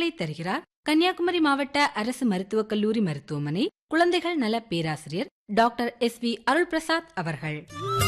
தகவல்களை தருகிறார் கன்னியாகுமரி மாவட்ட அரசு மருத்துவக் கல்லூரி மருத்துவமனை குழந்தைகள் நல பேராசிரியர் doctor S V Arul Prasad அவர்கள்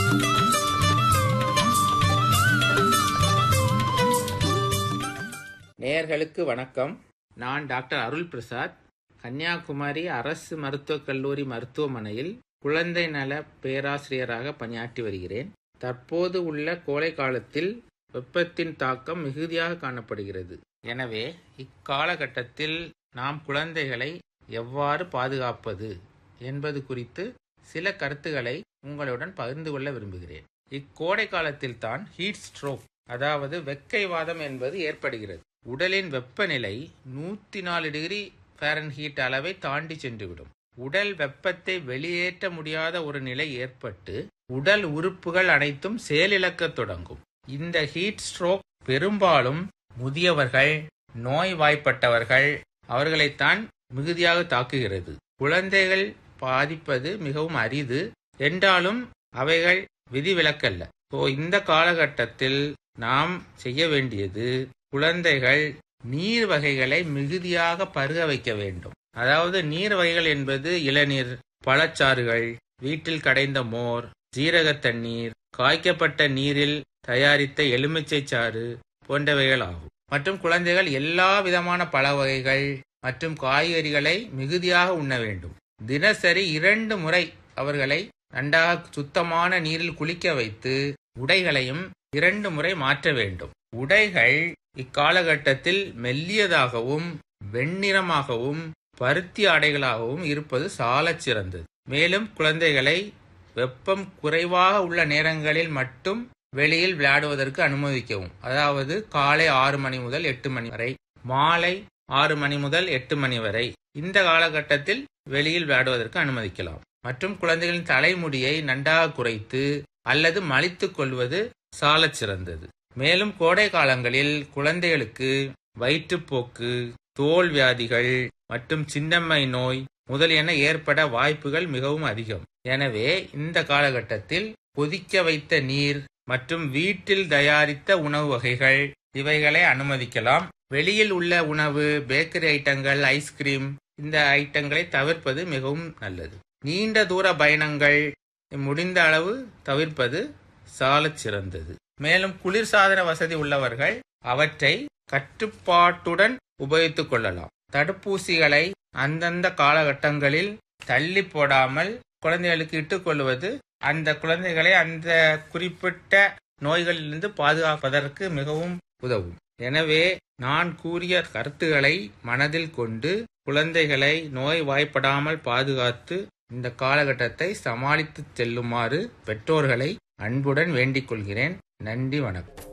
நேயர்களுக்கு வணக்கம் நான் டாக்டர் அருள் பிரசாத் கன்னியாகுமரி அரசு மருத்துவக் கல்லூரி மருத்துவமனையில் குழந்தை நல பேராசிரியராக பணியாற்றி வருகிறேன் தற்போது உள்ள கோடை காலத்தில் வெப்பத்தின் தாக்கம் மிகுதியாக காணப்படுகிறது எனவே இக்காலகட்டத்தில் நாம் குழந்தைகளை எவ்வாறு பாதுகாப்பது என்பது குறித்து சில கருத்துக்களை உங்களுடன் பகிர்ந்து கொள்ள விரும்புகிறேன் இக்கோடை காலத்தில் தான் ஹீட் ஸ்ட்ரோக் அதாவது வெக்கைவாதம் என்பது ஏற்படுகிறது உடலின் வெப்பநிலை நூத்தி நாலு டிகிரி ஃபாரன்ஹீட் அளவை தாண்டி சென்றுவிடும் உடல் வெப்பத்தை வெளியேற்ற முடியாத ஒரு நிலை ஏற்பட்டு உடல் உறுப்புகள் அனைத்தும் செயலிழக்கத் தொடங்கும் இந்த ஹீட் ஸ்ட்ரோக் பெரும்பாலும் முதியவர்கள் நோய்வாய்ப்பட்டவர்கள் அவர்களைத்தான் மிகுதியாக தாக்குகிறது குழந்தைகள் பாதிப்பது மிகவும் அரிது என்றாலும் அவைகள் விதிவிலக்கல்ல ஸோ இந்த காலகட்டத்தில் நாம் செய்ய வேண்டியது குழந்தைகள் நீர் வகைகளை மிகுதியாக பருக வைக்க வேண்டும் அதாவது நீர் வகைகள் என்பது இளநீர் பழச்சாறுகள் வீட்டில் கடைந்த மோர் ஜீரக தண்ணீர் காய்க்கப்பட்ட நீரில் தயாரித்த எலுமிச்சை சாறு போன்றவைகள் ஆகும் மற்றும் குழந்தைகள் எல்லா விதமான பழ வகைகள் மற்றும் காய்கறிகளை மிகுதியாக உண்ண வேண்டும் தினசரி இரண்டு முறை அவர்களை நன்றாக சுத்தமான நீரில் குளிக்க வைத்து உடைகளையும் இரண்டு முறை மாற்ற வேண்டும் உடைகள் இக்காலகட்டத்தில் மெல்லியதாகவும் வெண்ணிறமாகவும் பருத்தி ஆடைகளாகவும் இருப்பது சாலச் சிறந்தது மேலும் குழந்தைகளை வெப்பம் குறைவாக உள்ள நேரங்களில் மட்டும் வெளியில் விளையாடுவதற்கு அனுமதிக்கவும் அதாவது காலை ஆறு மணி முதல் எட்டு மணி வரை மாலை ஆறு மணி முதல் எட்டு மணி வரை இந்த காலகட்டத்தில் வெளியில் விளையாடுவதற்கு அனுமதிக்கலாம் மற்றும் குழந்தைகளின் தலைமுடியை நன்றாக குறைத்து அல்லது மலித்துக் கொள்வது சாலச் சிறந்தது மேலும் கோடை காலங்களில் குழந்தைகளுக்கு வயிற்றுப்போக்கு தோல் வியாதிகள் மற்றும் சின்னம்மை நோய் முதலியன ஏற்பட வாய்ப்புகள் மிகவும் அதிகம் எனவே இந்த காலகட்டத்தில் கொதிக்க வைத்த நீர் மற்றும் வீட்டில் தயாரித்த உணவு வகைகள் இவைகளை அனுமதிக்கலாம் வெளியில் உள்ள உணவு பேக்கரி ஐட்டங்கள் ஐஸ்கிரீம் இந்த ஐட்டங்களை தவிர்ப்பது மிகவும் நல்லது நீண்ட தூர பயணங்கள் முடிந்த அளவு தவிர்ப்பது சாலச் சிறந்தது மேலும் குளிர்சாதன வசதி உள்ளவர்கள் அவற்றை கட்டுப்பாட்டுடன் உபயோகித்துக் கொள்ளலாம் தடுப்பூசிகளை அந்தந்த காலகட்டங்களில் தள்ளி போடாமல் குழந்தைகளுக்கு இட்டுக்கொள்வது அந்த குழந்தைகளை அந்த குறிப்பிட்ட நோய்களிலிருந்து பாதுகாப்பதற்கு மிகவும் உதவும் எனவே நான் கூறிய கருத்துக்களை மனதில் கொண்டு குழந்தைகளை நோய் வாய்ப்படாமல் பாதுகாத்து இந்த காலகட்டத்தை சமாளித்து செல்லுமாறு பெற்றோர்களை அன்புடன் வேண்டிக் கொள்கிறேன் நன்றி வணக்கம்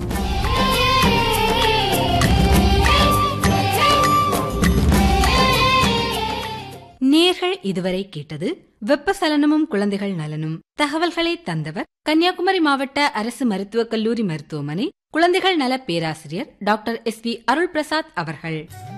நேர்கள் இதுவரை கேட்டது வெப்பசலனமும் குழந்தைகள் நலனும் தகவல்களை தந்தவர் கன்னியாகுமரி மாவட்ட அரசு மருத்துவக் கல்லூரி மருத்துவமனை குழந்தைகள் நல பேராசிரியர் doctor S V Arul Prasad அவர்கள்